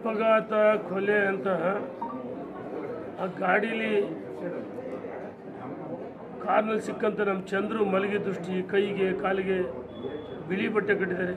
ಅಪಘಾತ ಕೊಲೆ ಅಂತ ಆ ಗಾಡೀಲಿ ಕಾರ್ನಲ್ಲಿ ಸಿಕ್ಕಂತ ನಮ್ಮ ಚಂದ್ರು ಮಲಗಿ ದೃಷ್ಟಿ ಕೈಗೆ ಕಾಲಿಗೆ ಬಿಳಿ ಬಟ್ಟೆ ಕಟ್ಟಿದ್ದಾರೆ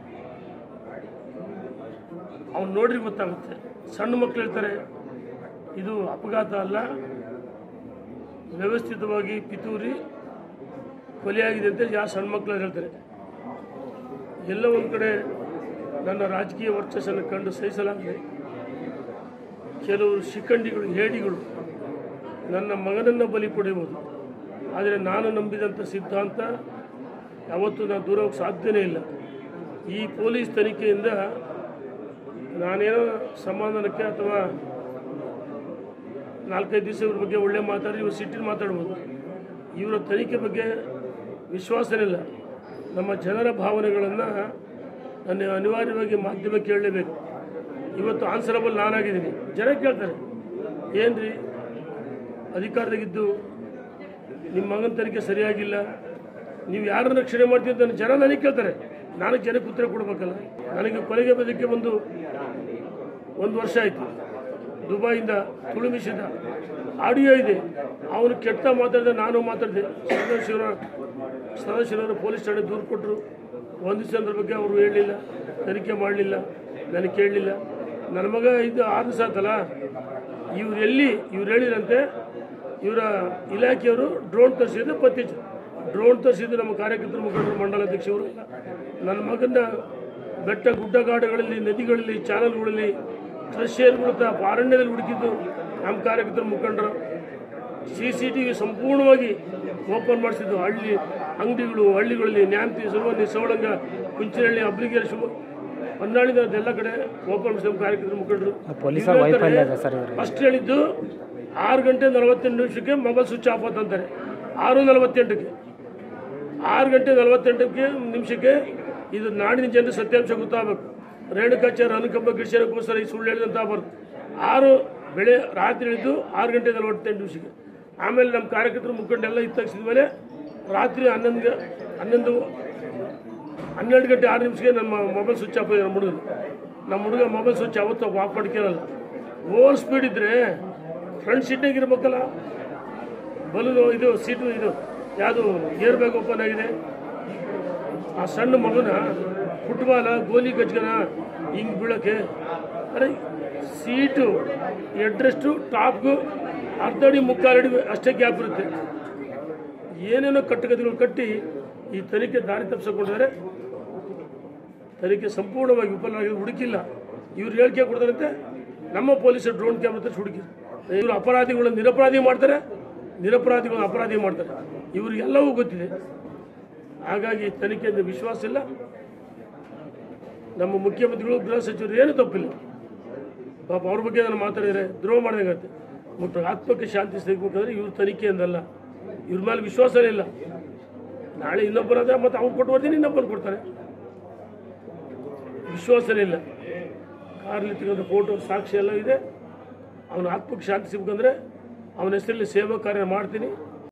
ಅವ್ನು ನೋಡ್ರಿ ಗೊತ್ತಾಗುತ್ತೆ ಸಣ್ಣ ಮಕ್ಳು ಹೇಳ್ತಾರೆ ಇದು ಅಪಘಾತ ಅಲ್ಲ ವ್ಯವಸ್ಥಿತವಾಗಿ ಪಿತೂರಿ ಕೊಲೆಯಾಗಿದೆ ಅಂತ ಯಾವ ಸಣ್ಣ ಮಕ್ಕಳು ಹೇಳ್ತಾರೆ ಎಲ್ಲ ಒಂದು ಕಡೆ ನನ್ನ ರಾಜಕೀಯ ವರ್ಚಸ್ಸನ್ನು ಕಂಡು ಸಹಿಸಲಾಗಿದೆ ಕೆಲವರು ಶಿಖಂಡಿಗಳು ಹೇಡಿಗಳು ನನ್ನ ಮಗನನ್ನು ಬಲಿ ಪಡೆಯುವುದು ಆದರೆ ನಾನು ನಂಬಿದಂಥ ಸಿದ್ಧಾಂತ ಯಾವತ್ತೂ ನಾನು ದೂರ ಹೋಗಕ್ಕೆ ಸಾಧ್ಯನೇ ಇಲ್ಲ ಈ ಪೊಲೀಸ್ ತನಿಖೆಯಿಂದ ನಾನೇನೋ ಸಮಾಧಾನಕ್ಕೆ ಅಥವಾ ನಾಲ್ಕೈದು ದಿವಸ ಇವ್ರ ಬಗ್ಗೆ ಒಳ್ಳೆ ಮಾತಾಡಿ ಇವ್ರು ಸಿಟ್ಟಿನ ಮಾತಾಡ್ಬೋದು ಇವರ ತನಿಖೆ ಬಗ್ಗೆ ವಿಶ್ವಾಸನೇ ಇಲ್ಲ ನಮ್ಮ ಜನರ ಭಾವನೆಗಳನ್ನು ನಾನು ಅನಿವಾರ್ಯವಾಗಿ ಮಾಧ್ಯಮಕ್ಕೆ ಕೇಳಲೇಬೇಕು ಇವತ್ತು ಆನ್ಸರಬಲ್ ನಾನಾಗಿದ್ದೀನಿ ಜನ ಕೇಳ್ತಾರೆ ಏನ್ರಿ ಅಧಿಕಾರದಾಗಿದ್ದು ನಿಮ್ಮ ಮಗನ ತನಿಖೆ ಸರಿಯಾಗಿಲ್ಲ ನೀವು ಯಾರನ್ನ ರಕ್ಷಣೆ ಮಾಡ್ತೀವಿ ಅಂತ ಜನ ನನಗೆ ಕೇಳ್ತಾರೆ ನಾನು ಜನಕ್ಕೆ ಉತ್ತರ ಕೊಡಬೇಕಲ್ಲ ನನಗೆ ಕೊಲೆಗೆ ಬದಕ್ಕೆ ಬಂದು ಒಂದು ವರ್ಷ ಆಯಿತು ದುಬೈಯಿಂದ ತುಳುಮಿಸಿದ ಆಡಿಯೋ ಇದೆ ಅವನು ಕೆಟ್ಟ ಮಾತಾಡಿದ ನಾನು ಮಾತಾಡಿದೆ ಸದಾಶಿವರ ಸದಾಶಿವರ ಪೊಲೀಸ್ ಠಾಣೆ ದೂರು ಕೊಟ್ಟರು ಒಂದು ದಿವಸ ಅದ್ರ ಬಗ್ಗೆ ಅವರು ಹೇಳಲಿಲ್ಲ ತನಿಖೆ ಮಾಡಲಿಲ್ಲ ನನಗೆ ಕೇಳಲಿಲ್ಲ ನನ್ನ ಮಗ ಇದು ಆರು ದಿವಸ ಆತಲ್ಲ ಇವ್ರು ಎಲ್ಲಿ ಇವ್ರು ಹೇಳಿರಂತೆ ಇವರ ಇಲಾಖೆಯವರು ಡ್ರೋನ್ ತರಿಸಿದ್ದು ಪತ್ತೆ ಡ್ರೋನ್ ತರಿಸಿದ್ದು ನಮ್ಮ ಕಾರ್ಯಕರ್ತರ ಮುಖಂಡರು ಮಂಡಲಾಧ್ಯಕ್ಷರು ನನ್ನ ಮಗನ ಬೆಟ್ಟ ಗುಡ್ಡಗಾಡುಗಳಲ್ಲಿ ನದಿಗಳಲ್ಲಿ ಚಾನಲ್ಗಳಲ್ಲಿ ಟ್ರೆಷೇರ್ಗಳ ಅರಣ್ಯದಲ್ಲಿ ಹುಡುಕಿದ್ದು ನಮ್ಮ ಕಾರ್ಯಕರ್ತರ ಮುಖಂಡರು ಸಿ ಸಿ ಟಿ ವಿ ಸಂಪೂರ್ಣವಾಗಿ ಓಪನ್ ಮಾಡಿಸಿದ್ದು ಹಳ್ಳಿ ಅಂಗಡಿಗಳು ಹಳ್ಳಿಗಳಲ್ಲಿ ನ್ಯಾಂತಿ ಸುಮನಿ ಸವಳಂಗ ಕುಂಚಿನಹಳ್ಳಿ ಅಬ್ಲಿಗೇರಿ ಶಿವ ಹೊನ್ನಾಳಿದ ಎಲ್ಲ ಕಡೆ ಓಪನ್ ಮಾಡಿಸಿದ ಕಾರ್ಯಕರ್ತರ ಮುಖಂಡರು ಪೊಲೀಸರ ವೈಫಲ್ಯ ಇದೆ ಸರ್ ಇವ್ರಿಗೆ ಫಸ್ಟ್ ಹೇಳಿದ್ದು ಆರು ಗಂಟೆ ನಲವತ್ತೆಂಟು ನಿಮಿಷಕ್ಕೆ ಮೊಬೈಲ್ ಸ್ವಿಚ್ ಆಫ್ ಅಂತಾರೆ ಆರು ನಲವತ್ತೆಂಟಕ್ಕೆ ಆರು ಗಂಟೆ ನಲವತ್ತೆಂಟಕ್ಕೆ ನಿಮಿಷಕ್ಕೆ ಇದು ನಾಡಿನ ಜನರಿಗೆ ಸತ್ಯಾಂಶ ಗೊತ್ತಾಗಬೇಕು ರೇಣುಕಾಚಾರ್ಯ ಅನುಕಂಪ ಗಿರಿಶನಕ್ಕೋಸ್ಕರ ಈ ಸುಳ್ಳು ಹೇಳಿದಂತ ಬರುತ್ತೆ ಆರು ಬೆಳೆ ರಾತ್ರಿ ಹಿಡಿದು ಆರು ಗಂಟೆ ನಲವತ್ತೆಂಟು ನಿಮಿಷಕ್ಕೆ ಆಮೇಲೆ ನಮ್ಮ ಕಾರ್ಯಕರ್ತರು ಮುಖಂಡೆಲ್ಲ ಇತ್ತಗಿಸಿದ ಮೇಲೆ ರಾತ್ರಿ ಹನ್ನೊಂದು ಗ- ಹನ್ನೊಂದು ಹನ್ನೆರಡು ಗಂಟೆ ಆರು ನಿಮಿಷಕ್ಕೆ ನಮ್ಮ ಮೊಬೈಲ್ ಸ್ವಿಚ್ ಆಫ್ ಆಗಿದೆ ನಮ್ಮ ಹುಡುಗ ನಮ್ಮ ಹುಡುಗ ಮೊಬೈಲ್ ಸ್ವಿಚ್ ಯಾವತ್ತೂ ಆಫ್ ಮಾಡ್ಕೊಳ್ಳಲ್ಲ ಓವರ್ ಸ್ಪೀಡ್ ಇದ್ದರೆ ಫ್ರಂಟ್ ಸೀಟ್ನಾಗ ಇರ್ಬೇಕಲ್ಲ ಬಲೂನು ಇದು ಸೀಟು ಇದು ಯಾವುದು ಏರ್ ಬ್ಯಾಗ್ ಓಪನ್ ಆಗಿದೆ ಆ ಸಣ್ಣ ಮಗನ ಫುಟ್ಬಾಲ ಗೋಲಿ ಗಜ್ಗನ ಹಿಂಗೆ ಬೀಳೋಕ್ಕೆ ಅರೆ ಸೀಟು ಎಡ್ರೆಸ್ಟು ಟಾಪ್ಗೂ ಅರ್ಧ ಅಡಿ ಮುಕ್ಕಾಲು ಅಡಿ ಅಷ್ಟೇ ಗ್ಯಾಪ್ ಇರುತ್ತೆ ಏನೇನೋ ಕಟ್ಟುಕತೆಗಳು ಕಟ್ಟಿ ಈ ತನಿಖೆ ದಾರಿ ತಪ್ಪಿಸಿಕೊಂಡಿದ್ದಾರೆ ತನಿಖೆ ಸಂಪೂರ್ಣವಾಗಿ ವಿಫಲವಾಗಿ ಹುಡುಕಿಲ್ಲ ಇವ್ರು ಹೇಳಿಕೆ ಕೊಡ್ತಾರಂತೆ ನಮ್ಮ ಪೊಲೀಸರು ಡ್ರೋನ್ ಕ್ಯಾಮ್ರಾ ತರಿಸಿ ಹುಡುಕಿ ಇವರು ಅಪರಾಧಿಗಳನ್ನು ನಿರಪರಾಧಿ ಮಾಡ್ತಾರೆ ನಿರಪರಾಧಿಗಳನ್ನು ಅಪರಾಧಿ ಮಾಡ್ತಾರೆ ಇವ್ರಿಗೆಲ್ಲವೂ ಗೊತ್ತಿದೆ ಹಾಗಾಗಿ ತನಿಖೆಯಿಂದ ವಿಶ್ವಾಸ ಇಲ್ಲ ನಮ್ಮ ಮುಖ್ಯಮಂತ್ರಿಗಳು ಗೃಹ ಸಚಿವರು ಏನು ತಪ್ಪಿಲ್ಲ ಪಾಪ ಅವ್ರ ಬಗ್ಗೆ ನಾನು ಮಾತಾಡಿದರೆ ದ್ರೋಹ ಮಾಡಿದಂಗತ್ತೆ ಮತ್ತು ಆತ್ಮಕ್ಕೆ ಶಾಂತಿ ಸಿಗಬೇಕಂದ್ರೆ ಇವ್ರ ತನಿಖೆಯಿಂದಲ್ಲ ಇವ್ರ ಮೇಲೆ ವಿಶ್ವಾಸನೇ ಇಲ್ಲ ನಾಳೆ ಇನ್ನೊಬ್ಬರಾದ ಮತ್ತು ಅವ್ನು ಕೊಟ್ಟು ಬರ್ತೀನಿ ಇನ್ನೊಬ್ಬರು ಕೊಡ್ತಾನೆ ವಿಶ್ವಾಸನೇ ಇಲ್ಲ ಕಾರಲ್ಲಿ ತೆಗೆದ ಫೋಟೋ ಸಾಕ್ಷಿ ಎಲ್ಲ ಇದೆ ಅವನ ಆತ್ಮಕ್ಕೆ ಶಾಂತಿ ಸಿಗ್ಬೇಕಂದ್ರೆ ಅವನ ಹೆಸರಲ್ಲಿ ಸೇವಾ ಕಾರ್ಯ ಮಾಡ್ತೀನಿ